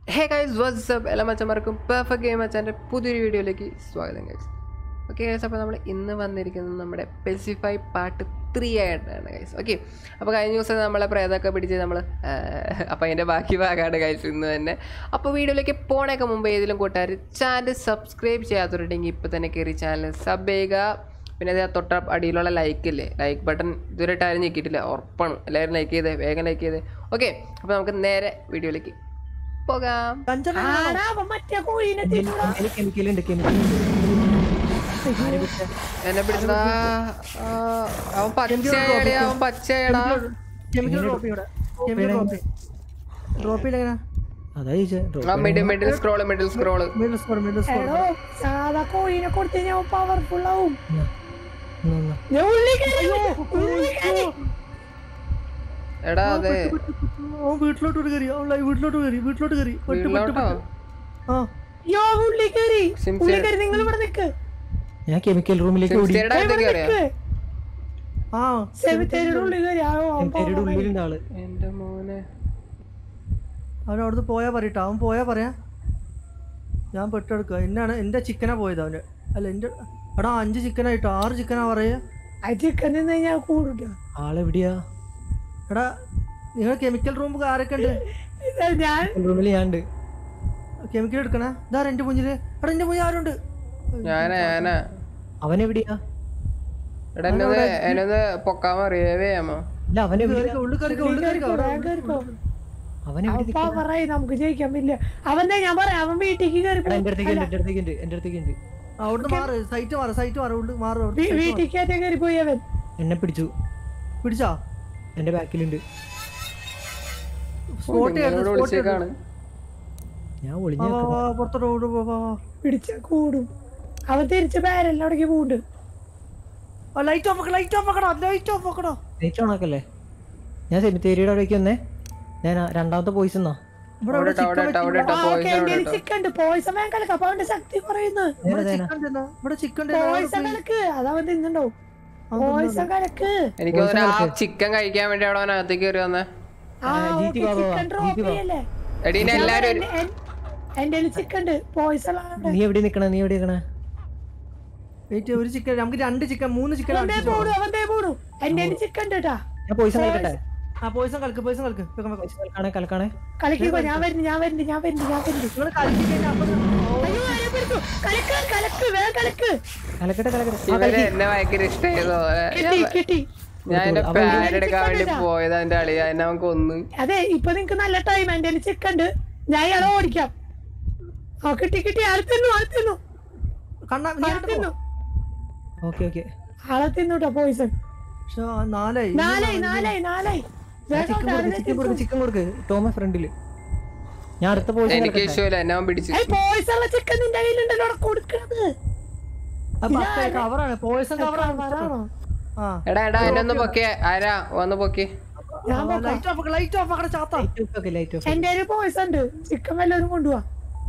Hey guys WhatsApp എല്ലാ മച്ചന്മാർക്കും perfect game മച്ചാൻ്റെ പുതിയൊരു വീഡിയോയിലേക്ക് സ്വാഗതം ഗൈസ് ഓക്കെ ഗൈസ് അപ്പോൾ നമ്മൾ ഇന്ന് വന്നിരിക്കുന്നത് നമ്മുടെ പെസിഫൈ പാർട്ട് ത്രീ ആയിട്ടാണ് ഗൈസ് ഓക്കെ അപ്പോൾ കഴിഞ്ഞ ദിവസം നമ്മളെ പ്രേതമൊക്കെ പിടിച്ച് നമ്മൾ അപ്പോൾ അതിൻ്റെ ബാക്കി ഭാഗമാണ് ഗൈസ് ഇന്ന് തന്നെ അപ്പോൾ വീഡിയോയിലേക്ക് പോണേക്ക് മുമ്പ് ഏതെങ്കിലും കൂട്ടുകാർ ചാനൽ സബ്സ്ക്രൈബ് ചെയ്യാത്തവരുണ്ടെങ്കിൽ ഇപ്പോൾ തന്നെ കയറി ചാനൽ സബ് ചെയ്യുക പിന്നെ അത് തൊട്ട അടിയിലുള്ള ലൈക്ക് ഇല്ലേ ലൈക്ക് ബട്ടൺ ഇതുവരെയായിട്ട് ആരും ഞെക്കിയിട്ടില്ല ഉറപ്പാണ് എല്ലാവരും ലൈക്ക് ചെയ്തേ വേഗം ലൈക്ക് ചെയ്തേ ഓക്കെ അപ്പോൾ നമുക്ക് നേരെ വീഡിയോയിലേക്ക് പോകാം ആടാ, അവൻ മറ്റേ കോഴിനെ തിന്നൂടാ. കെമിക്കലുണ്ട് കെമിക്കൽ എന്നെ പിടിച്ചതാ ആ, അവൻ പച്ചയടി അവൻ പച്ചയടാ കെമിക്കൽ ഡ്രോപ്പ് ചെയ്യൂടെ കെമിക്കൽ ഡ്രോപ്പ് ഡ്രോപ്പ് ചെയ്യലെങ്ങനെ അതാ ചോദിച്ചേ ആ middle middle scroll middle scroll middle score middle score എടോ, സാധാ കോഴിനെ കൊടുത്തു കഴിഞ്ഞാൽ പവർഫുൾ ആവും ഞാൻ ഉള്ളിൽ കയറി, ഉള്ളിൽ കയറി. എടാ അതെ അവൻ വീട്ടിലോട്ട് കയറി അവൻ ലൈവ് വീട്ടിലോട്ട് കയറി വീട്ടിലോട്ട് കയറി പെട്ട് പെട്ട് വീട്ടിലോട്ടോ ആ യോ, ഉള്ളിൽ കയറി. സിംസി- ഉള്ളിൽ കയറി, നിങ്ങൾ ഇവിടെ നിക്ക്. ഞാൻ കെമിക്കൽ റൂമിലേക്ക് ഓടി സിംസിയുടെ അടുത്തേക്ക് ഇവിടെ അറിയാം നിക്ക്. ആ സെമിത്തേരിയുടെ ഉള്ളിൽ കയറി. ആ, അവൻ സെമിത്തേരിയുടെ ഉള്ളിലുണ്ട് ആള് എന്റെ മോനെ അവൻ അവിടുന്ന് പോയാ പറയട്ടോ അവൻ പോയാ പറയാ ഞാൻ പെട്ടെടുക്കുക എന്നാണ് എന്റെ ചിക്കനാ പോയത് അവന് അല്ല എന്റെ എടാ അഞ്ച് ചിക്കനായിട്ടോ ആറ് ചിക്കനാ പറയാ ആ ചിക്കൻ നിന്ന് കഴിഞ്ഞാൽ കൂടില്ല ആളെവിടെയാ എടാ നിങ്ങൾ കെമിക്കൽ റൂം ആരൊക്കെ ഉണ്ട് ഞാൻ റൂമിൽ ഞാൻ ഉണ്ട് കെമിക്കൽ എടുക്കണേ ഇതാ എന്റെ മുന്നില് എടാ എന്റെ മുന്നിൽ ആരുണ്ട് ഞാനാ ഞാനാ അവനെവിടെയാ എടാ എന്നത് എന്നത് പൊക്കാൻ അറിയാവേ അമ്മ ഇല്ല അവനെവിടെയാ ഉള്ളിൽ കയറിക്കോ ഉള്ളിൽ കയറിക്കോ വേഗം കയറിക്കോ. അവനെവിടെ അവൻ പവറായി നമുക്ക് ജയിക്കാൻ പറ്റില്ല അവന്റെ ഞാൻ പറയാം അവൻ വീട്ടിലേക്ക് കയറി എടാ, എന്റെ അടുത്തേക്ക് ഉണ്ട് എന്റെ അടുത്തേക്ക് ഉണ്ട് എന്റെ അടുത്തേക്ക് ഉണ്ട് അവിടുന്ന് മാറ് സൈറ്റ് മാറ് സൈറ്റ് മാറ് ഉള്ളിൽ മാറ് അവിടുന്ന് site മാറ്. വീട്ടിലേക്ക് കയറി പോയി അവൻ എന്നെ പിടിച്ചു പിടിച്ചാ എന്റെ ബാക്കിലുണ്ട് സ്പോട്ട് നിങ്ങളോട് വിളിച്ചേക്കാണ് ഞാൻ ഒളിഞ്ഞു പുറത്തോട്ട് ഓട് പോ, പോ, പോ. പിടിച്ച കൂടും അവൻ തിരിച്ച് പേരെല്ലാം അവിടേക്ക് പോകുന്നുണ്ട് ആ, ലൈറ്റ് ഓഫ് ആക്കണം ലൈറ്റ് ഓഫ് ആക്കണോ ലൈറ്റ് ഓഫ് ആക്കണോ ലൈറ്റ് ഓൺ ആക്കല്ലേ ഞാൻ സെമിത്തേരിയുടെ അവിടേക്ക് വന്നേ ഞാൻ ആ രണ്ടാമത്തെ പോയിസ് എന്നാ ഇവിടെ അവിടെ ഇവിടെ ഇട്ടോ, അവിടെ ഇട്ടോ, അവിടെ ഇട്ടോ, ആ, poison അവിടെ എന്റെ ഇട്ടോ. ചിക്കൻ ഉണ്ട് പോയിസൺ വേഗം കലക്ക അപ്പൊ അവന്റെ ശക്തി കുറയുന്നു ഇവിടെ ചിക്കൻ തിന്നാ ഇവിടെ ചിക്കൻ പോയിസൺ കലക്ക് അതവൻ തിന്നുണ്ടാവും പോയിസൺ കലക്ക് എനിക്ക് തോന്നുന്നു ആ ചിക്കൻ കഴിക്കാൻ വേണ്ടി അവിടെ അവൻ അകത്തേക്ക് കയറി വന്നേ ആ GT ബാബാ, ചിക്കൻ ഡ്രോപ്പ് GT ബാബാ. ചെയ്യല്ലേ എടീ ഇനി എല്ലാരും ഒരു എന്റെ ചിക്കൻ ഉണ്ട് പോയിസൺ നീ എവിടെ നിക്കണേ നീ എവിടെ നിക്കണേ വെയിറ്റ് ഒരു ചിക്കൻ നമുക്ക് രണ്ട് ചിക്കൻ മൂന്ന് ചിക്കൻ അവന്റെ പോടും അവന്റെ പോടും എന്റെ ചിക്കൻ ഉണ്ട് കേട്ടാ ഞാൻ പോയിസൺ കളിക്കട്ടെ ആ പോയിസൺ കളിക്ക് പോയിസൺ കളിക്ക് വെക്കാം, വെക്കാം. കലക്കാണേ കലക്കാണേ കളിക്കോ ഞാൻ വരുന്നു ഞാൻ വരുന്നു ഞാൻ വരുന്നു ഞാൻ വരുന്നു നിങ്ങള് കളിച്ച് കഴിഞ്ഞാ അപ്പൊ ഓ, അയ്യോ ആരെ പിടിച്ചു കലക്ക് കലക്ക് വേഗം കലക്ക് കലക്കട്ടെ കലക്കട്ടെ ആ, ഇവര് കളിക്ക്. എന്നെ ഭയങ്കര ഇഷ്ടമായതോ കിട്ടി കിട്ടി ഞാൻ എന്റെ അവൻ പാൻ എടുക്കാൻ വേണ്ടി പോയത് അതിന്റെ അളിയ എന്നെ അവൻ കൊന്ന് അതെ ഇപ്പൊ നിങ്ങക്ക് നല്ല ടൈം എന്റെ ചിക്കൻ ഉണ്ട് ഞാൻ ഇയാളെ ഓടിക്കാം ആ കിട്ടി കിട്ടി ആളെ തിന്നു ആളെ തിന്നു കണ്ണാ നീ ആളെ അങ്ങോട്ട് തിന്നു പോ. ഓക്കെ ഓക്കെ ആളെ തിന്നുട്ടോ പോയിസൺ പക്ഷെ ആ നാലായി നാലായി നാലായി നാലായി വേഗം ചിക്കൻ ആളെ കൊടുക്ക് ചിക്കൻ കൊടുക്ക് ചിക്കൻ കൊടുക്ക് ടോമ ഫ്രണ്ടില് ഞാൻ അടുത്ത പോയിസൺ എനിക്ക് ഇഷ്ടമില്ല എന്നെ അവൻ പിടിച്ചു ഏയ് പോയിസൺ ഉള്ള ചിക്കൻ നിന്റെ കയ്യിലുണ്ടല്ലോ അവിടെ കൊടുക്കണത് കവറാണ് പോയിസൺ കവറാണ് കവറാണോ? ആ എടാ എടാ എന്നെ ഒന്ന് പൊക്കി ആരാ വന്ന് പൊക്കി ഞാൻ പോക്കാം. ലൈറ്റ് ഓഫ് ലൈറ്റ് ഓഫ് ആക്കണ ചാത്ത ഓക്കെ ലൈറ്റ് ഓഫ് എന്റെ ഒരു പോയിസൺ ഉണ്ട് ചിക്കൻ വല്ലവരും കൊണ്ടുപോവാ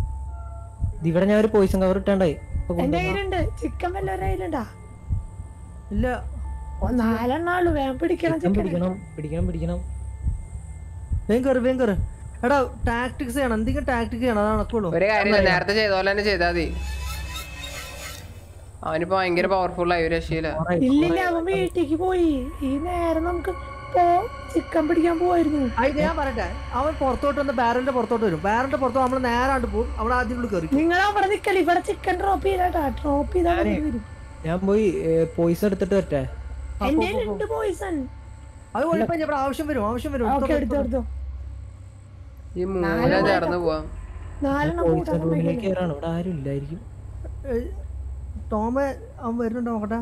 ഇവിടെ ഞാൻ ഒരു പോയിസൺ കവർ ഇട്ടാണ്ടായി ഇപ്പൊ എന്റെ കൊണ്ടുവന്നാ. കയ്യിലുണ്ട് ചിക്കൻ വല്ലവരുടെ കയ്യിലുണ്ടാ ഇല്ല ഓ, നാലെണ്ണാളു വേഗം പിടിക്കണം ചിക്കൻ ചിക്കൻ പിടിക്കണം പിടിക്കണം പിടിക്കണം വേഗം കയറി വേഗം കയറി എടാ ടാക്ടിക്സ് ചെയ്യണം എന്തെങ്കിലും ടാക്ടിക്സ് ചെയ്യണം അതാണ് നടക്കുള്ളൂ ഒരു കാര്യമില്ല നേരത്തെ ചെയ്ത പോലെ തന്നെ ചെയ്താൽ മതി അവനിപ്പോ ഭയങ്കര പവർഫുൾ ആയി ഒരു രക്ഷയില്ല ഇല്ലില്ല അവൻ വീട്ടിലേക്ക് പോയി ഈ നേരം നമുക്ക് പോ ചിക്കൻ പിടിക്കാൻ പോവായിരുന്നു അത് ഞാൻ പറയട്ടെ അവൻ പുറത്തോട്ട് വന്ന് ബാരലിന്റെ പുറത്തോട്ട് വരും ബാരലിന്റെ പുറത്ത് നമ്മൾ നേരാണ്ട് പോകും അവിടെ ആദ്യം ഉള്ളിൽ കയറി നിങ്ങൾ അവിടെ നിക്കല് ഇവിടെ ചിക്കൻ ഡ്രോപ്പ് ചെയ്താട്ടാ ഡ്രോപ്പ് ചെയ്താൽ വരും ഞാൻ പോയി പോയിസൺ എടുത്തിട്ട് വരട്ടെ എന്റെ രണ്ട് പോയിസൺ അത് കുഴപ്പമില്ല ഇവിടെ ആവശ്യം വരും ആവശ്യം വരും ഓക്കെ എടുത്തോ എടുത്തോ ഈ മൂല ചേർന്ന് പോവാം നാലെണ്ണം പോയിസൺ കൂട്ടാൻ റൂമിലേക്ക് കയറാണ് ഇവിടെ ആരും ഇല്ലായിരിക്കും ടോമ അവൻ വരുന്നുണ്ടോ നോക്കട്ടെ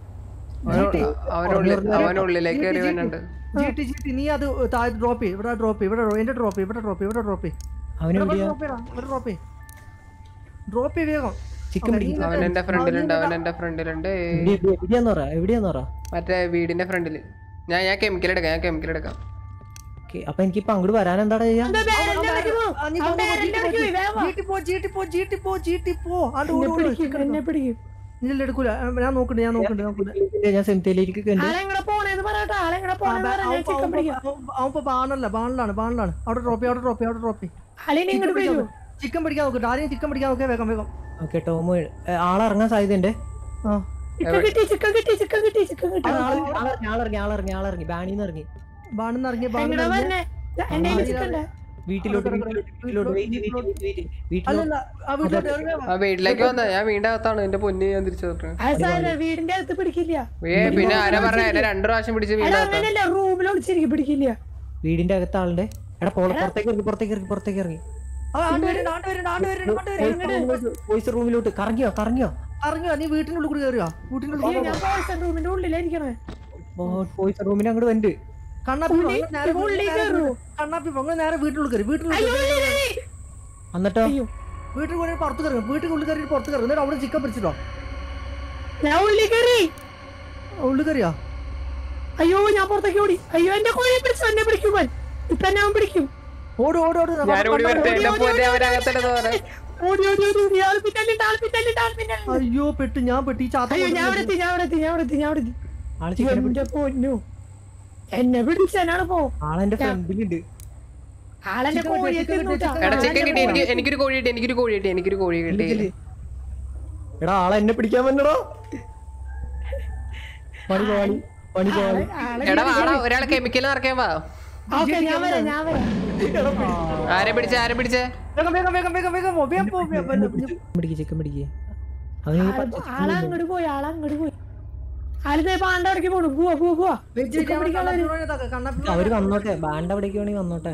അവനുള്ളിൽ അവനുള്ളിലേക്ക് കയറി വരുന്നുണ്ട് ജി ടി ജി ടി നീ അത് താഴെ ഡ്രോപ്പ് ചെയ്യും ഇവിടെ ഡ്രോപ്പ് ചെയ്യും ഇവിടെ ഡ്രോ- എന്റെ ഡ്രോപ്പ് ചെയ്യും ഇവിടെ ഡ്രോപ്പ് ചെയ്യും ഇവിടെ ഡ്രോപ്പ് ചെയ്യും അവനെവിടെയാ ഡ്രോപ്പ് ചെയ്യണം ഇവിടെ ഡ്രോപ്പ് ചെയ്യും ഡ്രോപ്പ് ചെയ്യും വേഗം ചിക്കൻ പിടിക്കും അവൻ എന്റെ ഫ്രണ്ടിലുണ്ട് അവൻ എന്റെ ഫ്രണ്ടിലുണ്ട് എവിടെയാന്ന് പറ എവിടെയാന്ന് പറ മറ്റേ വീടിന്റെ ഫ്രണ്ടില് ഞാൻ ഞാൻ കെമിക്കൽ എടുക്കാം ഞാൻ കെമിക്കൽ എടുക്കാം ഓക്കെ അപ്പൊ എനിക്കിപ്പോ അങ്ങോട്ട് വരാൻ എന്താടാ ചെയ്യാ എന്താ ബാരലിന്റെ ഇടയ്ക്ക് പോ. ആ, നീ അവൻ പോ, പോ, ബാരലിന്റെ ഇടയ്ക്ക് പോയി, വേഗം വാ. ജി ടി പോ ജി ടി പോ ജി ടി പോ ജി ടി പോ ആണ്ട് എന്നെ ഓട് ഓട് പിടിക്കും എന്നെ പിടിക്കും ഇല്ല എടുക്കൂല ഞാൻ നോക്കുന്നുണ്ട് ഞാൻ നോക്കുന്നുണ്ട് നോക്കുന്നുണ്ട് ഞാൻ സെമിത്തേരിയിലേക്ക് കണ്ടു ആളെങ്ങനെ പോണേ പോണേന്ന് പറയട്ടെ ആളെങ്ങനെ പോണെന്ന് പറഞ്ഞാൽ ഞാൻ ചിക്കൻ പിടിക്കാം അവൻ ഇപ്പൊ ബാണല്ല ബാണിലാണ് ബാണിലാണ് അവിടെ ഡ്രോപ്പ് അവിടെ ഡ്രോപ്പ് അവിടെ ഡ്രോപ്പ് ആളിനെ ഇങ്ങോട്ട് വരൂ ചിക്കൻ പിടിക്കാൻ നോക്കട്ടെ ആരെയും ചിക്കൻ പിടിക്കാൻ നോക്കിയാ വേഗം വേഗം ഓക്കെ ടോമോ ആളിറങ്ങാൻ സാധ്യതയുണ്ട് ആ ചിക്കൻ കിട്ടി ചിക്കൻ കിട്ടി ചിക്കൻ കിട്ടി ചിക്കൻ കിട്ടി ആളിറങ്ങി ആളിറങ്ങി ആളിറങ്ങി ആളിറങ്ങി ബാണിന്ന് ഇറങ്ങി ബാണിന്ന് ഇറങ്ങി എങ്ങടാ ബാണിന്ന് വരണേ എന്റെ ചിക്കൻ ഉണ്ട് വീട്ടിലോട്ട് വീട്ടിലോട്ട് വീട്ടിലോട്ട് വെയിറ്റ് വെയിറ്റ് വെയിറ്റ് വീട്ടിലോട്ട് അല്ലല്ല ആ വീട്ടിലോട്ട് ഇറങ്ങി വാ. ആ വീട്ടിലേക്ക് വന്ന ഞാൻ വീണ്ടും അകത്താണ് എന്റെ പൊന്നി ഞാൻ തിരിച്ചു വിട്ടു അത് സാറേ വീടിന്റെ അകത്ത് പിടിക്കില്ല ഏ പിന്നെ ആരാ പറഞ്ഞ എന്നെ രണ്ടു പ്രാവശ്യം പിടിച്ച് അല്ല വീണ്ടും അകത്താ അങ്ങനെയല്ല റൂമിൽ ഒളിച്ചിരിക്കും പിടിക്കില്ല വീടിന്റെ അകത്ത് ആളുണ്ട് എടാ പോള പുറത്തേക്ക് ഇറങ്ങി പുറത്തേക്ക് ഇറങ്ങി പുറത്തേക്ക് ഇറങ്ങി ആ, ആണ്ട് വരുന്നുണ്ട്, ആണ്ട് വരുന്നുണ്ട്, ആണ്ട് വരുന്നുണ്ട്, ആണ്ട് വരുന്നുണ്ട്. വോയിസ് റൂമിലോട്ട് കറങ്ങിയോ കറങ്ങിയോ ഇറങ്ങിയോ നീ വീട്ടിന്റെ ഉള്ളിൽ കൂടി കയറിയോ വീട്ടിന്റെ ഉള്ളിൽ അയ്യോ, ഞാൻ പോയിസൺ റൂമിന്റെ ഉള്ളിലായിരിക്കണേ വോയിസ് റൂമിൽ അങ്ങോട്ട് വണ്ട് കണ്ണാപ്പി പോ, ഉള്ളി- അങ്ങ് നേരെ ഉള്ളി നേരെ കയറുവോ? വീട്ടിൽ- കണ്ണാപ്പി പോ, അങ്ങ് നേരെ വീട്ടിനുള്ളിൽ കയറി വീട്ടിനുള്ളിൽ അയ്യോ കയറി. ഉള്ളി കയറി. എന്നിട്ടോ അയ്യോ വീട്ടിൽ കൂടി പുറത്ത് കയറി വീട്ടിൽ ഉള്ളിൽ കയറി പുറത്ത് കയറി എന്നിട്ട് അവിടെ ചിക്കൻ പിടിച്ചിട്ടോ ഞാൻ ഉള്ളി കയറി ഉള്ളിൽ കയറിയോ അയ്യോ ഞാൻ പുറത്തേക്ക് ഓടി അയ്യോ എന്റെ കോഴിയെ പിടിച്ചു എന്നെ പിടിക്കും അവൻ. ഇപ്പൊ എന്നെ അവൻ പിടിക്കും ഓടി ഓടി ഓടി ഞാൻ ഓടി വരട്ടെ എന്റെ പൊന്നെ അവരകത്തിടുന്ന പോലെ ഓടി ഓടി ഓടി ഓടി ആൾ പിന്നാലുണ്ട് ആൾ പിന്നാലുണ്ട് ആൾ പിന്നാലുണ്ട് അയ്യോ പെട്ട് ഞാൻ പെട്ട് ഈ ചാത്ത അയ്യോ ഞാൻ അവിടെ എത്തി ഞാൻ അവിടെ എത്തി ഞാൻ അവിടെ എത്തി ഞാൻ അവിടെ എത്തി ആള് ചിക്കനെ എന്റെ പൊന്നു എന്നെ പിടിച്ചാണ് പോ ആളെന്റെ ഫ്രണ്ടിലുണ്ട് ആളെന്റെ ചിക്കൻ കോഴിയെ കിട്ടി, ചിക്കൻ തിന്നൂട്ടാ. കിട്ടി, എടാ ആ, ചിക്കൻ എന്റെ കിട്ടി എനിക്ക് കോഴി. എനിക്കൊരു കോഴി കിട്ടി എനിക്കൊരു കോഴി കിട്ടി എനിക്കൊരു കോഴി കിട്ടി എടാ ആളെ എന്നെ പിടിക്കാൻ പറ്റണോ പണി പോവാണി പണി പോവാണി ആളെ എടാ വാടാ ഒരാളെ കെമിക്കൽ നിറക്കാൻ വാ ഓക്കെ ഞാൻ വരാം ഞാൻ വരാം ആരെ പിടിച്ചേ ആരെ പിടിച്ചേ വേഗം വേഗം വേഗം വേഗം വേഗം പോ, വേഗം പോ, വേഗം പോ. ചിക്കൻ പിടിക്ക് ചിക്കൻ പിടിക്ക് അവന് ഈ പച്ച ആളെ അങ്ങോട്ട് പോയി ആളെ അങ്ങോട്ട് പോയി ആളിതേ പാണ്ട അവിടേക്ക് പോണു പോവാ പോവാ പോവാ വെയിറ്റ് ചെയ്യ്, ഞാൻ കണ്ണാപ്പി ബ്രോനെ ഇതാക്കാം, കണ്ണാപ്പി ബ്രോ- അവര് വന്നോട്ടെ ബാൻഡ് അവിടേക്ക് വേണമെങ്കിൽ വന്നോട്ടെ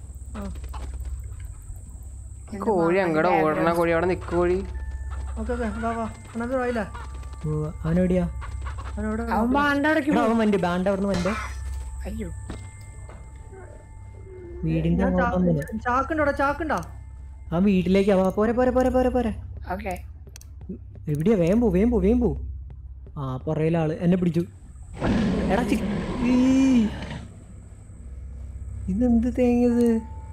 കോഴി അങ്ങടെ ഓടണ കോഴി അവിടെ നിക്ക് കോഴി ഓക്കെ ഓക്കെ വാ വാ കണ്ണാപ്പി ബ്രോ ആയില്ലേ ഓ, അവനെവിടെയാ അവനോട് അവൻ പാണ്ട അവിടേക്ക് എടാ പോയി അവൻ വണ്ടി ബാൻഡ് അവിടെ നിന്ന് വന്റെ അയ്യോ വീടിന്റെ അങ്ങോട്ട് വന്നു ചാക്കുണ്ടോ അവിടെ ചാക്കുണ്ടോ അവൻ വീട്ടിലേക്ക് അവ പോരെ പോരെ പോരെ പോരെ പോരെ ഓക്കെ എവിടെയാ വേഗം പോ വേഗം പോ വേഗം പോ ആ പുറയിലെ ആള് എന്നെ പിടിച്ചു എടാ ചി ഈ. ഇതെന്ത് തേങ്ങത്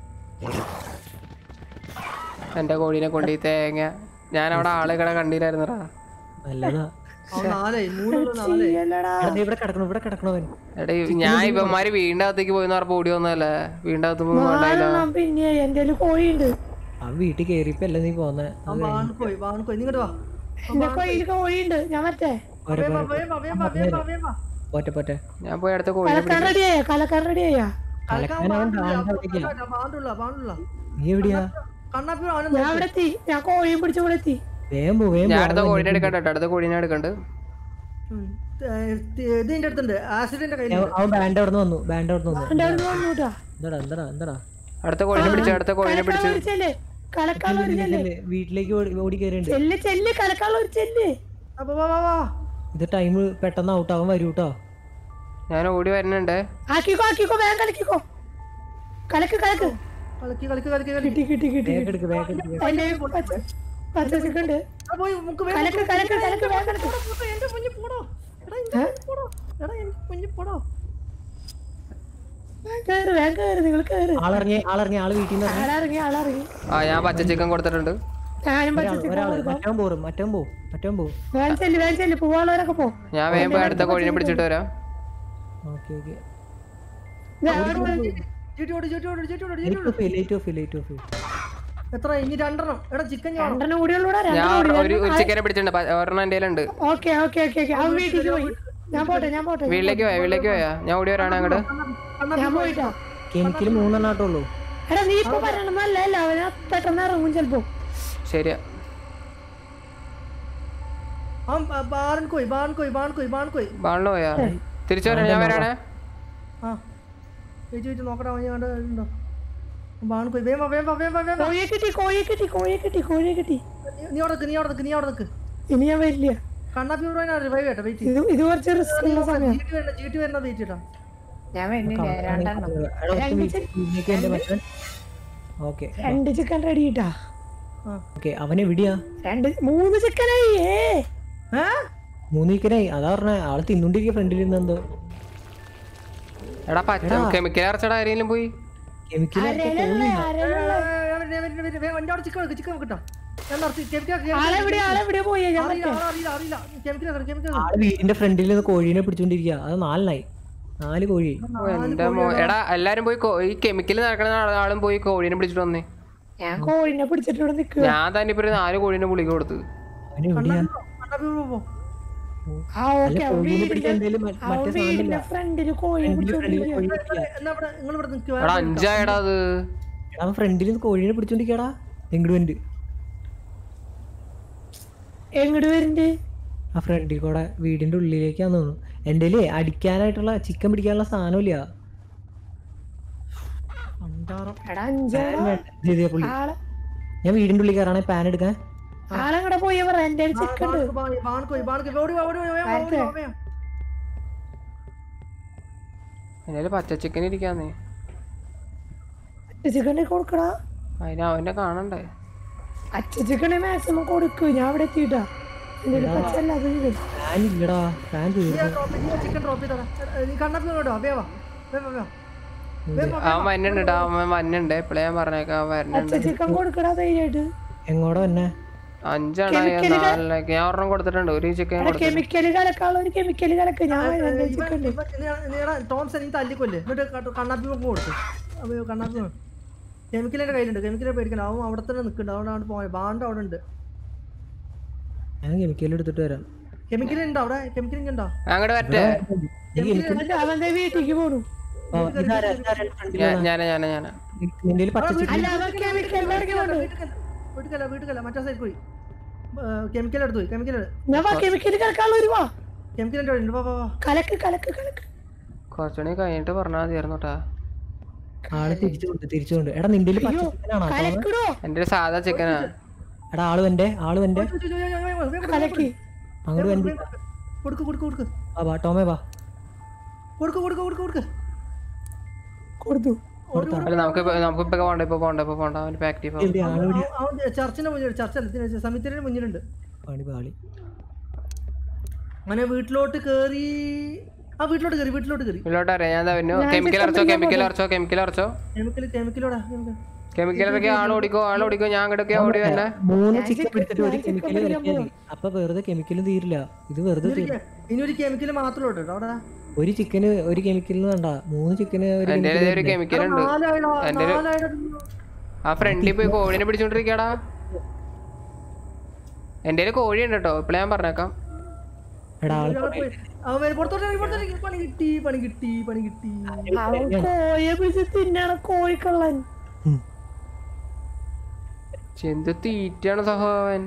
എന്റെ കോഴീനെ കൊണ്ടീ തേങ്ങ ഞാൻ അവിടെ ആളുകളെ കണ്ടില്ലായിരുന്നടാ നല്ലതാ അവൻ നാലേ മൂന്നുള്ള നാലേ ചെയ്യല്ലടാ എടാ, ദേ ഇവിടെ കിടക്കണു ഇവിടെ കിടക്കണവൻ എടേ ഞാൻ ഇവന്മാര് വീണ്ടും അകത്തേക്ക് പോയി പറഞ്ഞ ഓടി വന്നല്ലേ വീണ്ടും അകത്ത് പോകണ്ടായില്ല നാലെണ്ണം പിന്നെ എന്റെ കോഴിയുണ്ട് അവൻ വീട്ടിൽ കയറിയപ്പോ അല്ലേ നീ പോന്നെ അവൻ വാണിക്കോയി വാണിക്കോയി നീ ഇങ്ങോട്ട് വാ എന്റെ കോഴിയിൽ കോഴിയുണ്ട് ഞാൻ മറ്റേ പോരെ വേഗം വാ, പോരെ വേഗം വാ, വേഗം വാ, വേഗം വാ, വേഗം വാ. പോറ്റെ പോറ്റെ ഞാൻ പോയി അടുത്ത കോഴിനെ കലക്കാൻ പിടിച്ചു റെഡിയായ കലക്കാൻ റെഡിയായ കലക്കാൻ കലക്കാൻ അവൻ പാടില്ല, ബാൻഡ് അവിടേക്കാ പാടില്ല, പാടില്ല, പാടില്ല. നീ എവിടെയാ കണ്ണാപ്പി ബ്രോ അവനെ ഞാൻ അവിടെ എത്തി ഞാൻ കോഴിയും പിടിച്ച് ഇവിടെ എത്തി വേഗം പോ വേഗം ഞാൻ പോ. അടുത്ത കോഴിനെ എടുക്കണ്ട കേട്ടോ അടുത്ത കോഴിനെ എടുക്കണ്ട് ഉം. ഏ, ഇത് ഇതിന്റെ അടുത്തുണ്ട് ആസിഡിന്റെ കയ്യിൽ അവൻ- അവൻ ബാൻഡ് അവിടെ നിന്ന് വന്നു ബാൻഡ് അവിടെ നിന്ന് വന്നു എന്റെ അവിടെ വന്നൂട്ടാ എന്താടാ എന്താടാ എന്താടാ അടുത്ത കോഴിനെ പിടിച്ചു അടുത്ത കോഴിനെ പിടിച്ചു ഒരു ചെല്ല് കലക്കാനുള്ള ഒരു ചെല്ല് ഇല്ല, വീട്ടിലേക്ക് ഓടി- ഓടി കയറിയുണ്ട് ചെല്ല് ചെല്ല് കലക്കാനുള്ള ഒരു ചെല്ല് അപ്പൊ വാ വാ വാ ഇത് ടൈം പെട്ടെന്ന് ഔട്ട് ആവാൻ വരൂ കേട്ടോ ഞാൻ ഓടി വരുന്നുണ്ട് ആക്കിക്കോ ആക്കിക്കോ വേഗം കലക്കിക്കോ കലക്ക് കലക്ക് കളിക്ക് കളിക്ക് കളിക്ക് കളിക്ക് കിട്ടി കിട്ടി കിട്ടി വേഗം എടുക്ക് വേഗം എടുക്ക് വേഗം. എന്റെ പച്ച പച്ച ചിക്കണ്ട് ആ, പോയി മുക്ക് വേഗം കലക്ക് കലക്ക് കലക്ക് വേഗം കലക്ക് പോടോ, എന്റെ കുഞ്ഞ് പോടോ എടാ എന്റെ ഏ? കുഞ്ഞ് പോടോ എടാ എന്റെ കുഞ്ഞ് പോടോ വേഗം കേറ് വേഗം കേറ് നിങ്ങൾ കേറ് ആളിറങ്ങി ആളിറങ്ങി ആള് വീട്ടിൽ നിന്ന് ഇറങ്ങി ആളിറങ്ങി ആളിറങ്ങി ആ ഞാൻ പച്ച ചിക്കൻ കൊടുത്തിട്ടുണ്ട് ഞാനും പച്ച ഒരാള് ചിക്കൻ ഒരാള് കൊടുക്കാം മറ്റവൻ പോറും മറ്റവൻ പോവും മറ്റവൻ പോവും വേഗം ചെല്ല് വേഗം ചെല്ല് പോവാനുള്ളവരൊക്കെ പോ ഞാൻ വേഗം പോയി അടുത്ത കോഴിനെ പിടിച്ചിട്ട് വരാം ഓക്കെ ഓക്കെ വേഗം ചീട്ടി ഓടി ചീട്ടി ഓടി ചീട്ടി ഓടി ചീട്ടി light off light off light off എത്ര ഇനി രണ്ടെണ്ണം എടാ ചിക്കൻ ഞാൻ രണ്ടെണ്ണം കൂടിയുള്ളൂടാ ഞാൻ രണ്ടെണ്ണം ഒരു ഒരു ചിക്കനെ പിടിച്ചിട്ടുണ്ട് പ- ഒരെണ്ണം എന്റെ കയ്യിലുണ്ട് ഓക്കെ ഓക്കെ ഓക്കെ ഓക്കെ അവൻ വീട്ടിലേക്ക് പോയി ഞാൻ പോട്ടെ ഞാൻ പോട്ടെ വീട്ടിലേക്ക് പോയാ വീട്ടിലേക്ക് പോയാ ഞാൻ ഓടി വരാണ് അങ്ങോട്ട് ഞാൻ പോയിട്ടാ കെമിക്കൽ മൂന്നെണ്ണാട്ടുള്ളൂ എടാ നീ ഇപ്പൊ പറയണമെന്നല്ല അല്ല അവന് പെട്ടെന്ന് ഇറങ്ങും ചെലപ്പോ ശരിയാ അവൻ ബാറൻ കോയി ബാറൻ കോയി ബാറൻ കോയി ബാറൻ കോയി ബാളിന് പോയാ തിരിച്ചു വരാം ഞാൻ വരാണേ ആ വെയിറ്റ് വെയിറ്റ് നോക്കടാ അവൻ ഞാൻ ഉണ്ടോ ബാറൻ കോയി വേഗം വാ, വേഗം വാ, വേഗം വാ, വേഗം വാ. കോഴിയെ കിട്ടി കോഴിയെ കിട്ടി കോഴിയെ കിട്ടി കോഴിയെ കിട്ടി നീ- നീ അവിടെ നിക്ക് നീ അവിടെ നിക്ക് നീ അവിടെ നിക്ക് ഇനി ഞാൻ വരില്ല കണ്ണാപ്പി ബ്രോനെ റിവൈവ് ചെയ്യട്ടെ വെയിറ്റ് ഇത് ഇത് കുറച്ച് റിസ്ക് ഉള്ള സമയം ചീട്ടി വരുന്ന ചീട്ടി വരുന്ന വെയിറ്റ് ചെയ്യട്ടോ ഞാൻ വരുന്നില്ല രണ്ടെണ്ണം വീട്ടിലേക്ക് എന്റെ മറ്റവൻ ഓക്കെ രണ്ട് ചിക്കൻ റെഡി ഇട്ടാ ഓക്കെ അവൻ എവിടെയാ രണ്ട് മൂന്ന് ചിക്കനായി ഏ ഏ മൂന്ന് വീക്കനായി അതാ പറഞ്ഞ ആള് തിന്നോണ്ടിരിക്കുക ഫ്രണ്ടിൽ ഇരുന്ന് എന്തോ എടാ പച്ച കെമിക്കൽ അരച്ചട ആരെങ്കിലും പോയി കെമിക്കൽ അരയിലുള്ള അരയിലുള്ള എന്റെ അവിടെ ചിക്കൻ വെക്ക് ചിക്കൻ വെക്കട്ടോ ഞാൻ നിർത്തി കെമിക്കൽ ആളെവിടെ ആളെവിടെ പോയി ഞാൻ അറിയില്ല ആളെ അറിയില്ല അറിയില്ല കെമിക്കൽ കെമിക്കൽ ആള് വീടിന്റെ ഫ്രണ്ടിൽ നിന്ന് കോഴീനെ പിടിച്ചോണ്ടിരിക്കുക അത് നാലിനായി നാല് കോഴി ഓ, എന്റെ മോ എടാ എല്ലാരും പോയി കോ- ഈ കെമിക്കൽ നടക്കണ ആളും പോയി കോഴീനെ പിടിച്ചിട്ട് വന്നേ ഞാൻ കോഴിനെ പിടിച്ചിട്ട് ഇവിടെ നിൽക്കുക ഞാൻ തന്നെ ഇപ്പൊ ഒരു നാല് കോഴീനെ പുളിക്ക് കൊടുത്ത് അവന് എവിടെയാ കണ്ണാപ്പി പോ, പോ. ആ ഓക്കെ അവൻ കോഴീനെ പിടിക്കാൻ വീടിന്റെ എന്തേലും മ- അവൻ മറ്റേ വീടിന്റെ ഫ്രണ്ടില് കോഴിനെ ഫ്രണ്ടില് പിടിച്ചോണ്ടിരിക്കുക കോഴി ഇവിടെ- ഇവിടെ- എന്നാ ഇവിടെ നിങ്ങൾ ഇവിടെ നിൽക്കുക എടാ അഞ്ചായടാ അത് എടാ അവൻ ഫ്രണ്ടിൽ നിന്ന് കോഴീനെ പിടിച്ചോണ്ടിരിക്കടാ എങ്ങോട്ട് വണ്ട് എങ്ങോട്ട് വരുന്നുണ്ട് ആ ഫ്രണ്ടിൽ കൂടെ വീടിന്റെ ഉള്ളിലേക്കാന്ന് തോന്നുന്നു എൻ്റെ അടിക്കാനായിട്ടുള്ള ചിക്കൻ പിടിക്കാനുള്ള സാധനമില്ല അണ്ടാറം എടാ അഞ്ചാടാ ഇതേ പുള്ളി ആളെ ഞാൻ വീടിന്റെ ഉള്ളിൽ കയറാണെ പാൻ എടുക്കാൻ ആളെങ്ങടെ പോയ പറ എന്റെ ചെക്ക് ഉണ്ട് ബാണക്ക് ബാ- ബാണക്ക് പോയി, ബാണക്ക് പോയി. ഓടി വാ, ഓടി വാ, വേഗം വാ, ഓടി വാ, വേഗം. എന്റെ പച്ച ചിക്കൻ ഇരിക്കാന്നേ ചിക്കനെ കൊടുക്കടാ അതിന് അവനെ കാണണ്ടേ അച്ഛ ചിക്കനെ മാക്സിമം കൊടുക്കൂ ഞാൻ അവിടെ എത്തിയിട്ടാ എന്റെ പച്ചല്ല അത് ഇത്. പാൻ ഇല്ലടാ പാൻ നീ തീർന്നു ആ drop ചെയ്യ്, നീ ആ chicken drop ചെയ്തോടാ. എടാ, നീ കണ്ണാപ്പി ഇങ്ങോട്ടോ, വേഗം വാ, വേഗം വാ, വേഗം. വേഗം വാ, അവൻ വന്നുണ്ട് ട്ടാ, അവൻ വന്നുണ്ട് എപ്പോഴേ ഞാൻ പറഞ്ഞേക്കാം അവൻ അച്ഛ വരുന്നുണ്ട് ചിക്കൻ കൊടുക്കടാ ധൈര്യമായിട്ട് എങ്ങോടെ തന്നെ അഞ്ചാണ് നാലിലേക്ക് ഞാൻ ഒരെണ്ണം കൊടുത്തിട്ടുണ്ട് ഒരു ചിക്കൻ എടാ കൊടുത്തു കെമിക്കല് കലക്കാനുള്ള ഒരു കെമിക്കല് കലക്ക് ഞാൻ എന്റെ ഇവൻ- ചിക്കൻ ഇവൻ- നീ- നീടാ, ടോംസൺ നീ തല്ലിക്കൊല്ലേ എന്നിട്ട് കട്ട് കണ്ണാപ്പി വെക്ക് കൊടുത്തു അപ്പൊ കണ്ണാപ്പി കെമിക്കൽ എന്റെ കയ്യിലുണ്ട് കെമിക്കൽ പേടിക്കണ്ട അവൻ അവിടെ തന്നെ നിൽക്കുന്നുണ്ട് അതുകൊണ്ടാണ് പോയത് ബാണ്ട് അവിടെ ഉണ്ട് ഞാൻ കെമിക്കൽ എടുത്തിട്ട് വരാം കെമിക്കൽ ഉണ്ടോ അവിടെ കെമിക്കൽ ഉണ്ടോ അങ്ങോട്ട് വരട്ടെ ഈ chemical- അവന്റെ വീട്ടിലേക്ക് പോണു ആ, ഇതാരാ ഇതാരാ front ല് ഞാൻ വന്നേ? ഞാനാ ഞാനാ ഞാനാ നിന്റെ പച്ച ചിക്കൻ അല്ല അവൻ കെമിക്കലിന്റെ ഇടയ്ക്ക് പോണു വീട്ടിക്കല്ല വീട്ടിക്കല്ല മറ്റേ സൈഡ് പോയി കെമിക്കൽ എടുത്തു പോയി കെമിക്കൽ ഞാൻ വാ കെമിക്കല് കലക്കാനുള്ള ഒരു വാ കെമിക്കൽ എന്റെ അവിടെ ഉണ്ട് വാ വാ വാ കലക്ക് കലക്ക് കലക്ക് കുറച്ചുകൂടി കഴിഞ്ഞിട്ട് പറഞ്ഞാൽ മതിയായിരുന്നു കേട്ടാ ആള് തിരിച്ചുകൊണ്ട് തിരിച്ചുകൊണ്ട് എടാ നിന്റെ പച്ച ചിക്കനാണോ കലക്കിടോ എന്റെ ഒരു സാധാ ചിക്കനാ എടാ ആള് വന്റെ ആള് വന്റെ ചോ, ചോ, ചോ, വേഗം, വേഗം, വേഗം, വേഗം, കലക്കി അങ്ങോട്ട് വണ്ടി കൊടുക്ക് കൊടുക്ക് കൊടുക്ക് ആ വാ ടോമേ വാ കൊടുക്ക് കൊടുക്ക് കൊടുക്ക് കൊടുക്ക് കൊടുത്തു കൊടുത്താ അല്ല നമുക്ക് ഇപ്പൊ- നമുക്ക് ഇപ്പൊ പോണ്ട ഇപ്പൊ പോണ്ട ഇപ്പൊ പോണ്ട അവന് പാക്ക് ചെയ്യാം എവിടെ ആള് എവിടെയാ അവൻ ചർച്ചിന്റെ മുന്നിൽ ചർച്ചല്ല സമിതിയുടെ മുന്നിലുണ്ട് പാളി പാളി അങ്ങനെ വീട്ടിലോട്ട് കേറി ആ വീട്ടിലോട്ട് കയറി വീട്ടിലോട്ട് കയറി ഇല്ലോട്ട് അറിയാം ഞാൻ വരുന്നു കെമിക്കൽ അറച്ചോ കെമിക്കൽ അറച്ചോ കെമിക്കൽ അറച്ചോ കെമിക്കൽ കെമിക്കലോടാ chemical. കെമിക്കൽ ഇറക്കി ആൾ ഓടിക്കോ ആൾ ഓടിക്കോ ഞാൻ അങ്ങോട്ടൊക്കെ ഓടി വന്നെ മൂന്ന് ചിക്കൻ പിടിച്ചിട്ട് ഒരു കെമിക്കൽ കളിക്കാൻ അപ്പൊ വെറുതെ കെമിക്കലും തീരില്ല ഇത് വെറുതെ തീരും ഇനി ഒരു കെമിക്കൽ മാത്രമേ ഉള്ളൂ കേട്ടോ അവിടെ ഒരു ചിക്കന് ഒരു കെമിക്കലിന് വേണ്ട മൂന്ന് ചിക്കന് ഒരു എന്റെ chemical ഒരു കെമിക്കൽ ഉണ്ട് നാലായിടോ എൻ്റെ ഒരു- നാലായിടോ ആ ഫ്രണ്ടിൽ പോയി കോഴിനെ പിടിച്ചോണ്ടിരിക്കടാ എന്റെ കോഴി ഉണ്ട് കേട്ടോ ഇപ്പഴേ ഞാൻ പറഞ്ഞേക്കാം എടാ ആള് ഇയാളെ പോയി. അവൻ വരും. പുറത്തോട്ട് ഇറങ്ങി, പുറത്തോട്ട് ഇറങ്ങി. പണി കിട്ടി പണി കിട്ടി പണി കിട്ടി അവൻ കോയെ പിടിച്ച് തിന്നാണ കോഴിക്കള്ളൻ ഉം. എന്ത് തീറ്റയാണ് സഹോവൻ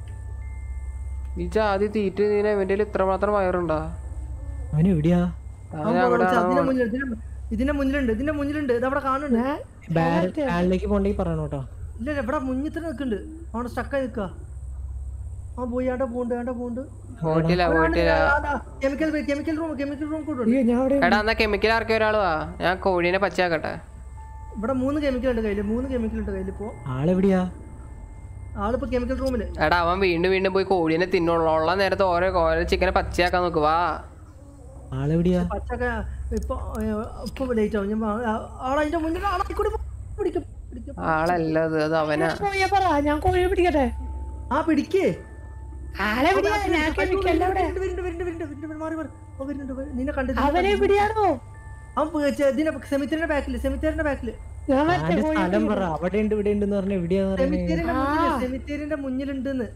ഈ ജാതി തീറ്റ ഇതിന് ഇവന്റെ ഇത്രമാത്രം വയറുണ്ടാ അവൻ എവിടെയാ അവൻ അവൻ അങ്ങോട്ട് കുറച്ച് അതിന്റെ മുന്നിൽ ഇതിന്റെ- ഇതിന്റെ മുന്നിലുണ്ട് ഇതിന്റെ മുന്നിലുണ്ട് ഇത് അവിടെ കാണുന്നുണ്ട് ഞാൻ ബാനിലേക്ക് പോണ്ടെങ്കിൽ പറയണം കേട്ടോ ഇല്ല ഇല്ല, ഇവിടെ മുന്നിൽ തന്നെ നിൽക്കുന്നുണ്ട് അവിടെ സ്റ്റക്കായി നിൽക്കുക ആ പോയി ആണ്ട പോണ്ട് ആണ്ട പോണ്ട് പോയിട്ടില്ല പോയിട്ടില്ല chemical chemical room chemical room കൂടെ അയ്യോ ഞാൻ അവിടെ എടാ എന്നാ കെമിക്കൽ ഇറക്കിയ ഒരാൾ വാ ഞാൻ കോഴീനെ പച്ചയാക്കട്ടെ ഇവിടെ മൂന്ന് കെമിക്കൽ ഉണ്ട് കയ്യില് മൂന്ന് കെമിക്കൽ ഉണ്ട് കയ്യില് ഇപ്പോ ആളെവിടെയാ ആളിപ്പോ കെമിക്കൽ റൂമില് എടാ അവൻ വീണ്ടും വീണ്ടും പോയി കോഴീനെ തിന്നുള്ളൂ ഉള്ള നേരത്തെ ഓരോ ഓരോ ചിക്കനെ പച്ചയാക്കാൻ നോക്ക് വാ ആളെവിടെയാ പച്ചക്ക ഇപ്പൊ ഏ, ഇപ്പൊ ലേറ്റ് ആവും ഞാൻ വാ- ആ- ആളതിന്റെ മുന്നിൽ ആളായിക്കൂടി പിടിക്കും പിടിക്കും ആളല്ല അത് അത് അവനാ കോഴിയെ പറ ഞാൻ കോഴിയെ പിടിക്കട്ടെ ആ പിടിക്കേ ആളെ പിടിയാ ഞാൻ കെമിക്കലിന്റെ അവിടെ വരുന്നുണ്ട്, വരുന്നുണ്ട്, വരുന്നുണ്ട്, വരുന്നുണ്ട്, വരുന്നുണ്ട്, മാറി മാറി. ഓ, വരുന്നുണ്ട്, വരു- നിന്നെ കണ്ടു അവനെ പിടിയാണോ അവൻ പ് ചെ- ഇതിന്റെ സെമിത്തേരിന്റെ ബാക്കില് സെമിത്തേരിന്റെ ബാക്കില് ഞാൻ മറ്റേ ആന്റെ കോഴി സ്ഥലം പറ അവിടെ ഉണ്ട് ഇവിടെ ഉണ്ട് എന്ന് പറഞ്ഞ എവിടെയാന്ന് പറഞ്ഞേ സെമിത്തേരിന്റെ മുന്നില് സെമിത്തേരിന്റെ മുന്നിലുണ്ടെന്ന്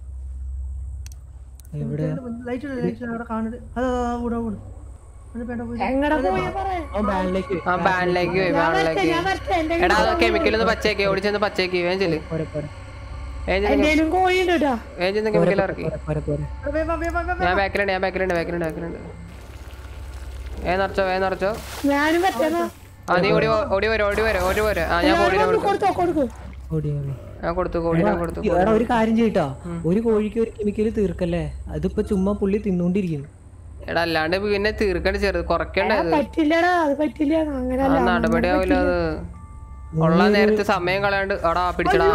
എവിടെ ലൈറ്റ് ഇല്ല ലൈറ്റ് ഇല്ല അവിടെ കാണുന്നത് അതാ അതാ, ഇവിടെ ഇവിടെ അത് വേണ്ട പോയി എങ്ങടെ കോഴിയെ പറ അവൻ ബാനിലേക്ക് ആ ബാനിലേക്ക് പോയി ഞാൻ വരട്ടെ ബാനിലേക്ക് ഞാൻ വരട്ടെ എന്റെ എടാ കെമിക്കൽ ഒന്ന് പച്ചയാക്കി ഓടിച്ചെന്ന് പച്ചയാക്കി വേഗം ചെല്ല് പോരെ പോരെ വേഗം ചെല്ല് എന്റെയിലും കോഴി ഉണ്ട് കേട്ടാ വേഗം ചെന്ന് കെമിക്കൽ ഇറക്കി പോരെ പോരെ പോരെ എടാ, വേ, വാ, വേ, വാ, വേ, വാ. ഞാൻ ബാക്കിലുണ്ട് ഞാൻ ബാക്കിലുണ്ട് ബാക്കിലുണ്ട് ബാക്കിലുണ്ട് വേ നിറച്ചോ വേ നിറച്ചോ ഞാനും പറ്റണ ആ നീ ഓടി വാ, ഓടി വരും ഓടി വരും ഓടി വരും ആ ഞാൻ കോഴീനെ കൊടുത്തു കൊടുത്തോ കൊടുക്കൂ ഓടി ഓടി ഞാൻ കൊടുത്തു കോഴീനെ കൊടുത്തു എടാ ഒരു കാര്യം ചെയ്യട്ടോ ഒരു കോഴിക്ക് ഒരു കെമിക്കൽ തീർക്കല്ലേ അതിപ്പോ ചുമ്മാ പുള്ളി തിന്നോണ്ടിരിക്കുന്നു എടാ അല്ലാണ്ട് പിന്നെ തീർക്കണ്ട ചെറുത് കുറയ്ക്കണ്ട അത് പറ്റില്ലടാ അത് പറ്റില്ല അങ്ങനെ ആ നടപടി ആവില്ല അത് ഉള്ള നേരത്തെ സമയം കളയാണ്ട് എടാ പിടിച്ചടാ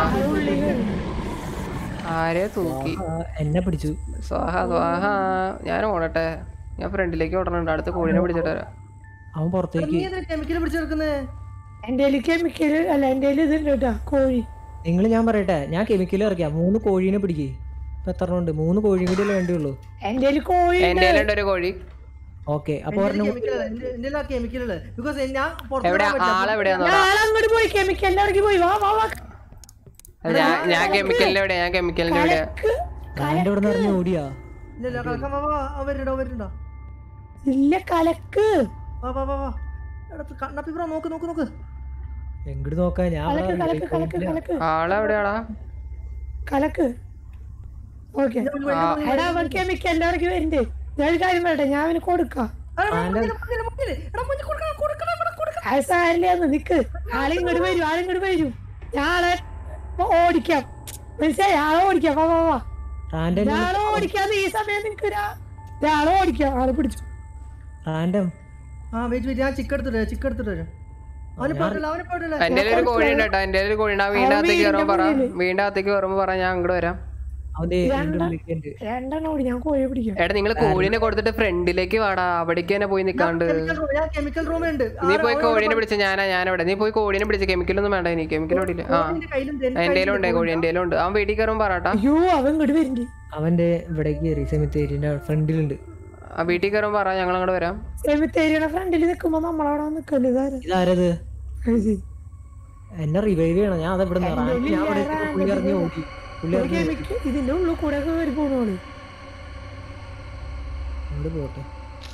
ആരെ തൂക്കി ആ, എന്നെ പിടിച്ചു സ്വാഹ സ്വാഹ ഞാൻ ഓടട്ടെ ഞാൻ ഫ്രണ്ടിലേക്ക് ഓടണുണ്ട് അടുത്ത കോഴീനെ പിടിച്ചിട്ട് വരാം അവൻ പുറത്തേക്ക് നീ എന്തിനാ കെമിക്കൽ പിടിച്ചെടുക്കുന്നേ എന്റെ കെമിക്കല് അല്ല എന്റെ ഇതുണ്ട് കേട്ടാ കോഴി നിങ്ങൾ ഞാൻ പറയട്ടെ ഞാൻ കെമിക്കൽ ഇറക്കിയാ മൂന്ന് കോഴീനെ പിടിക്കേ ഇപ്പൊ എത്ര ഉണ്ട് മൂന്ന് കോഴിയും കൂടി അല്ലേ വേണ്ടിയുള്ളൂ എന്റെ കോഴി എന്റെ ഉണ്ട് ഒരു കോഴി ഓക്കെ അപ്പൊ ഒരെണ്ണം കൂടി- എന്റെ കെമിക്കലുള്ളത് ബിക്കോസ് ഞാൻ പുറത്ത് എവിടെ വിടാൻ പറ്റില്ല. ആളെവിടെയാന്നോടാ ഞാൻ അങ്ങോട്ട് പോയി കെമിക്കലിന്റെ അവിടേക്ക് പോയി വാ വാ വാ അത് ഞാൻ ഞാൻ കെമിക്കലിന്റെ എവിടെയാ ഞാൻ കെമിക്കലിന്റെ എവിടെയാ കലക്ക് റാൻഡ് ഇവിടെ നിന്ന് ഇറങ്ങി ഓടിയാ ഇല്ല, ഇല്ല, കളക്കാൻ വാ, വാ, അവൻ വരുന്നുണ്ടോ, അവൻ വരുന്നുണ്ടോ? ഇല്ല കലക്ക് വാ, വാ, വാ, വാ. എടാ, കണ്ണപ്പി ബ്രോ, നോക്ക്, നോക്ക്, നോക്ക്. എങ്ങോട്ട് നോക്കാൻ ഞാൻ കലക്ക് ഇവിടെ കലക്ക് കലക്ക് ഇല്ല. കലക്ക് ആളെവിടെയാടാ കലക്ക് ഓക്കെ എടാ അവൻ കെമിക്കലിന്റെ അവിടേക്ക് വരുന്നുണ്ട് ഞാൻ ഒരു കാര്യം പറയട്ടെ ഞാൻ അവന് കൊടുക്കാം എടാ, മുന്നില്, മുന്നില്, മുന്നില്. എടാ, മുന്നിൽ കൊടുക്കണം, കൊടുക്കണം, ഇവിടെ കൊടുക്കണം. അത് സാരില്ലാന്ന് നിക്ക് ആളിങ്ങോട്ട് വരും ആളിങ്ങോട്ട് വരും ഞാളെ ഓടിക്കാം മനസ്സിലായി ആളെ ഓടിക്കാം വാ വാ വാ റാൻഡം ഞാളെ ഓടിക്കാതെ ഈ സമയം നിനക്ക് ഞാളെ ഓടിക്കാം ആളെ പിടിച്ചു റാൻഡം ആ, wait, wait, ഞാൻ ചിക്ക് എടുത്തിട്ട് വരാം, ചിക്ക് എടുത്തിട്ട് വരാം. അവന് പോയിട്ടില്ല, അവന് പോയിട്ടില്ല. എന്റെ ഒരു കോഴി ഉണ്ട് കേട്ടോ എന്റെ ഒരു കോഴി ഉണ്ട് ആ വീടിന്റെ അകത്തേക്ക് കയറുമ്പോ പറ വീടിന്റെ അകത്തേക്ക് കയറുമ്പോ പറ ഞാൻ അങ്ങോട്ട് വരാം അവന്റെ വീണ്ടും വിളിക്കുന്നുണ്ട് രണ്ടെണ്ണം ഓടി ഞാൻ കോഴി പിടിക്കാം എടാ നിങ്ങൾ കോഴിനെ കൊടുത്തിട്ട് ഫ്രണ്ടിലേക്ക് വാടാ അവിടേക്ക് തന്നെ പോയി നിക്കാണ്ട് Chemical room, ഞാൻ കെമിക്കൽ റൂമുണ്ട് നീ പോയി കോഴീനെ പിടിച്ച ഞാനാ ഞാനവിടെ നീ പോയി കോഴീനെ പിടിച്ച കെമിക്കലൊന്നും വേണ്ട എനിക്ക് കെമിക്കൽ ഓടില്ല ആ കയ്യിലും ദേ- എന്റെ ഉണ്ട് കോഴി എന്റെ ഉണ്ട് അവൻ വീട്ടിൽ കയറുമ്പോ പറട്ടാ അയ്യോ അവൻ ഇങ്ങോട്ട് വരുന്നുണ്ട് അവന്റെ ഇവിടേക്ക് കയറി സെമിത്തേരിന്റെ ഫ്രണ്ടിലുണ്ട് ആ വീട്ടിൽ കയറുമ്പോ പറ ഞങ്ങൾ അങ്ങോട്ട് വരാം സെമിത്തേരിയുടെ ഫ്രണ്ടിൽ നിൽക്കുമ്പോ നമ്മളവിടെ നിൽക്കല് ഇതാര് ഇതാരത് അത് ശരി. എന്നെ റിവൈവ് ചെയ്യണം ഞാൻ അത് ഇവിടെ റാൻഡ് ഞാൻ ഇവിടെ എത്തിയപ്പോ പുള്ളി ഇറങ്ങി ഓടി പുള്ളി ഒരു ഇറങ്ങി കെമിക്കൽ ഇതിന്റെ ഉള്ളിൽ കൂടെ ഒക്കെ കയറി പോണോള് അങ്ങോട്ട് പോട്ടെ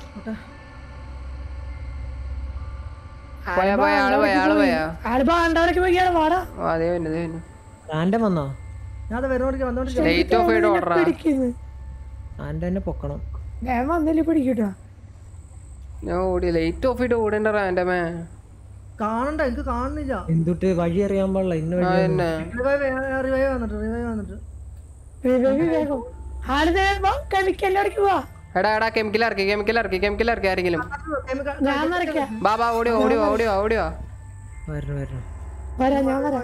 പോയാ പോയാ ആള് പോയാ ആള് പോയാ ആള് പാണ്ടവരൊക്കെ പോയിക്കാണ് വാടാ ആ, അതേ വന്നു അതേ വന്നു റാൻഡം വന്നോ ഞാൻ അത് വരുന്നോണ്ട് വന്നോണ്ട് ലേറ്റ് ഓഫ് ചെയ്ത് ഓർഡറാ പിടിക്കുന്നു റാൻഡ് തന്നെ പൊക്കണം ഞാൻ വന്നില്ല പിടിക്കട്ടോ ഞാൻ ഓടി ലേറ്റ് ഓഫ് ചെയ്ത് ഓടേണ്ട റാൻഡമേ കാണണ്ട എനിക്ക് കാണുന്നില്ല എന്തുട്ട് വഴി അറിയാൻ പാടില്ല ഇന്ന ആ വഴി തന്നെ റിവൈവ് റിവൈവ് വന്നിട്ട് റിവൈവ് വന്നിട്ട് വേഗം ആള് കെമിക്കലിന്റെ അവിടേക്ക് പോവാ എടാ എടാ കെമിക്കൽ ഇറക്കി കെമിക്കൽ ഇറക്കി കെമിക്കൽ ഇറക്കി ആരെങ്കിലും കെമിക്കൽ ഞാൻ നിറയ്ക്കാം ബാ ബാ ഓടിയോ ഓടിയോ ഓടിയോ ഓടിയോ വരണം വരണം വരാം ഞാൻ വരാം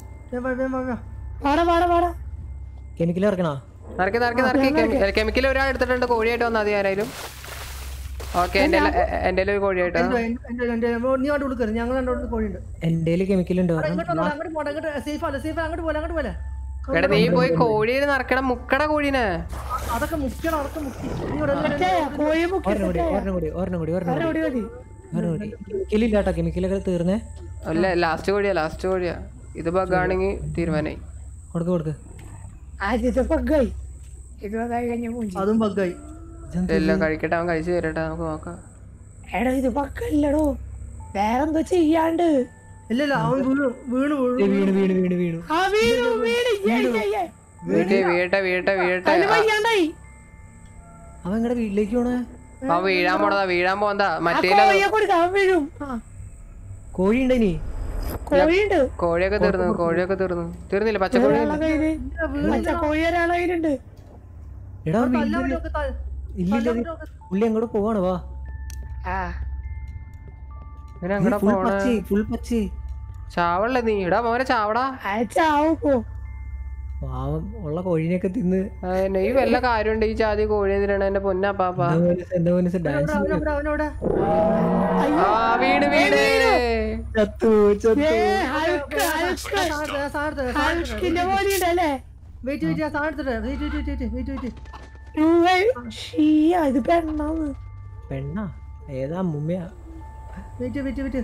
വാടാ വാടാ വാടാ കെമിക്കൽ ഇറക്കണോ നിറക്കി നിറക്കി നിറക്കി കെമിക്കൽ ഒരാൾ എടുത്തിട്ടുണ്ട് കോഴിയായിട്ട് വന്നാൽ മതി ആരായാലും ഓക്കെ എന്റെ എന്റെ ഒരു കോഴിയായിട്ട് നീ അങ്ങോട്ട് വിളിക്കരുത് ഞങ്ങൾ രണ്ടോട്ട് കോഴിയുണ്ട് എന്റെ കെമിക്കൽ ഉണ്ട് വരണം ഇങ്ങോട്ട് വന്നോ, അങ്ങോട്ട് പോട്ടെ അങ്ങോട്ട് സേഫ് അല്ല സേഫ് അങ്ങോട്ട് പോലെ അങ്ങോട്ട് പോലെ എടാ നീ പോയി കോഴിയിൽ നിറക്കണം മുക്കട കോഴീനെ അതൊക്കെ മുക്കിയാണ് അതൊക്കെ മുക്കി നീ ഇവിടെ സെറ്റായ, കോഴി മുക്കി ഒരെണ്ണം കൂടി ഒരെണ്ണം കൂടി ഒരെണ്ണം കൂടി ഒരെണ്ണം കൂടി ഓടി മതി ഒരെണ്ണം കൂടി കെമിക്കൽ ഇല്ലാട്ടോ കെമിക്കലൊക്കെ തീർന്നേ അല്ല ലാസ്റ്റ് കോഴിയാ ലാസ്റ്റ് കോഴിയാ ഇത് ബഗ്ഗാണെങ്കിൽ തീരുമാനമായി കൊടുക്ക് കൊടുക്ക് ആദ്യത്തെ പഗ്ഗായി ഇത് അതായി കഴിഞ്ഞ മൂഞ്ചി അതും ബഗ്ഗായി എല്ലാം കഴിക്കട്ടെ അവൻ കഴിച്ചു തരട്ടെ നമുക്ക് നോക്കാം എടാ ഇത് പക്കല്ലടോ വേറെന്തോ ചെയ്യാണ്ട് ഇല്ല ഇല്ല അവൻ വീണു വീണു വീണു വീണ് വീണ് വീണ് വീണു ആ വീട് വീട് ഏയ്, ഏയ്, ഏയ്. വീട്ടെ വീട്ടെ വീട്ടെ വീട്ടെ അതിന് വയ്യാണ്ടായി അവൻ എങ്ങടെ വീട്ടിലേക്ക് പോണേ അവൻ വീഴാൻ പോണതാ വീഴാൻ പോന്നതാ ആ മറ്റേ കോഴിയെ കൊടുക്കാം അവൻ വീഴും ആ കോഴി ഉണ്ടേനി കോഴിയുണ്ട് കോഴിയൊക്കെ തീർന്നു കോഴിയൊക്കെ തീർന്നു തീർന്നില്ല പച്ചക്കോഴി ഒരാളെ കയ്യില് പച്ച കോഴി ഒരാളെ കയ്യിലുണ്ട് എടാ തല്ലാൻ വീട്ടില് വേണ്ടിയൊക്കെ ത- ഇല്ലില്ല പുള്ളി അങ്ങോട്ട് പോവാണ് വാ ആ ഇവന് അങ്ങടെ ഫുൾ പോണ പച്ചി ഫുൾ പച്ചി ചാവല്ലേ നീ ഇടാ മോനെ ചാവടാ അയച്ചാവും പോ പാവം ഉള്ള കോഴിനെയൊക്കെ തിന്ന് അതന്നെ, ഈ വല്ല കാര്യമുണ്ട് ഈ ജാതി കോഴി എന്തിനാണ് എന്റെ പൊന്നാപ്പാപ്പ എന്താ മോനെ ഡാൻസ് അവനവിടെ അവനവിടെ ആ വീട് വീട് ചത്തു ചത്തു ഏ ഹൽക്ക് ഹൽക്ക് ഹൽക്കിന്റെ പോലെ ഉണ്ടല്ലേ വെയിറ്റ് വെയിറ്റ് ഞാൻ സാധനം എടുത്തിട്ട് wait wait wait wait wait ഷീയ ഇത് പെണ്ണാന്ന് പെണ്ണാ ഏതാ മുമ്മയാ വെയിറ്റ് വെയിറ്റ് വെയിറ്റ്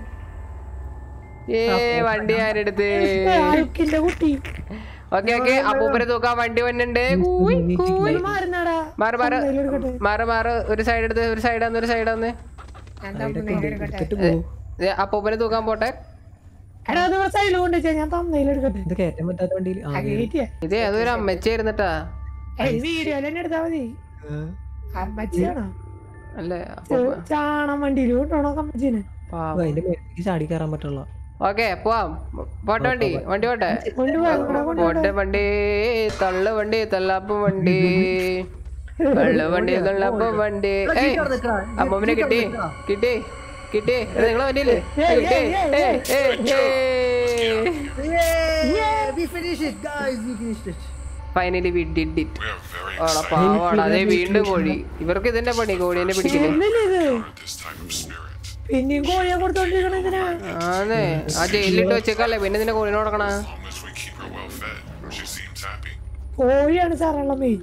ഏ വണ്ടി ആരെടുത്ത് ഹൽക്കിന്റെ കുട്ടി ഓക്കെ ഓക്കെ അപ്പൂപ്പനെ തൂക്കാൻ വണ്ടി വന്നിണ്ട് കൂയ്, കൂയ്. മാറുന്നാടാ മാറ് മാറ് മാറ് മാറ് ഒരു സൈഡ് എടുത്ത് ഒരു സൈഡ് വന്ന് ഒരു സൈഡ് വന്ന് എടുത്തിട്ട് പോ ദേ, അപ്പൂപ്പനെ തൂക്കാൻ പോട്ടെ എടാ അത് സൈഡിൽ കൊണ്ട് വെച്ചാ ഞാൻ തന്നയിലെടുക്കട്ടെ ഇത് കയറ്റാൻ പറ്റാത്ത വണ്ടിയിൽ ആ കയറ്റിയ ഇത് ഏതൊരു അമ്മച്ചായിരുന്നിട്ടാ വീഡിയോയിൽ തന്നെ എടുത്താ മതി അമ്മച്ചിയാണോ അല്ലേ ചാണം വണ്ടിയിൽ കൊണ്ടോണോ അമ്മച്ചീനെ പാവം അതിന്റെ മേലേക്ക് ചാടി കയറാൻ പറ്റുള്ള ഓക്കെ പോവാം പോട്ടെ വണ്ടി വണ്ടി പോട്ടെ പോട്ടെ വണ്ടി തള്ളു വണ്ടി തള്ളാപ്പ് വണ്ടി തള്ളു വണ്ടി തള്ളാപ്പ് വണ്ടി ഏയ് അമ്മമ്മനെ കിട്ടി കിട്ടി കിട്ടി എടാ, നിങ്ങളെ വണ്ടിയില്ലേ കിട്ടി ഏയ്, ഏയ്, ഏയ്. we finished it guys we finished it finally we did it ഓളെ പാവാടാ അതേ വീണ്ടും കോഴി ഇവർക്ക് ഇതിന്റെ പണി കോഴീനെ പിടിക്കല് ഇത് this type of spirit. പിന്നെയും കോഴിയെ കൊടുത്തോണ്ടിരിക്കണ ഇതിനാ ആന്നേ ആ ജയിലിട്ട് വെച്ചേക്കല്ലേ പിന്നെ ഇതിന്റെ കോഴിനെ കൊടുക്കണ As long as we keep her well fed, she seems happy. കോഴിയാണ് സാറുള്ള മെയിൻ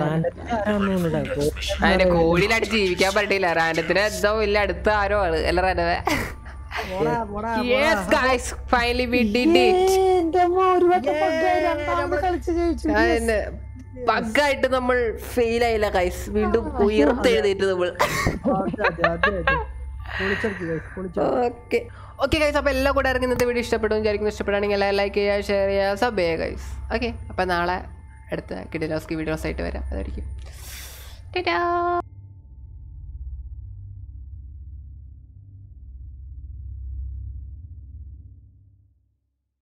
അതിന്റെ കോഴിയിലടിച്ച് ജീവിക്കാൻ പറ്റില്ല റാൻഡത്തിന് എന്തോ ഇല്ല അടുത്ത ആരോ ആണ് അല്ല റനവേ പോടാ പോടാ yes guys finally we did it എന്റെ അമ്മ ഒരു വട്ടം പഗ്ഗായി രണ്ടാമത് കളിച്ച് ജയിച്ചു അതിന്റെ ബഗ്ഗായിട്ട് നമ്മൾ ഫെയിൽ ആയില്ല ഗൈസ് വീണ്ടും ഉയർത്തെഴുന്നേറ്റ് നമ്മൾ അതെ അതെ അതെ അതെ പൊളിച്ചെടുക്ക് guys, പൊളിച്ചെടുക്ക്. ഓക്കെ ഓക്കെ ഗൈസ് അപ്പോൾ എല്ലാം കൂടെ ഇറങ്ങി ഇന്നത്തെ വീഡിയോ ഇഷ്ടപ്പെട്ടു വിചാരിക്കുന്നു ഇഷ്ടപ്പെടുകയാണെങ്കിൽ എല്ലാം ലൈക്ക് ചെയ്യുക ഷെയർ ചെയ്യുക സബ് ചെയ്യുക ഗൈസ് ഓക്കെ അപ്പോൾ നാളെ അടുത്ത കിഡിലോസ്കി വീഡിയോസ് ആയിട്ട് വരാം അതായിരിക്കും ടാറ്റാ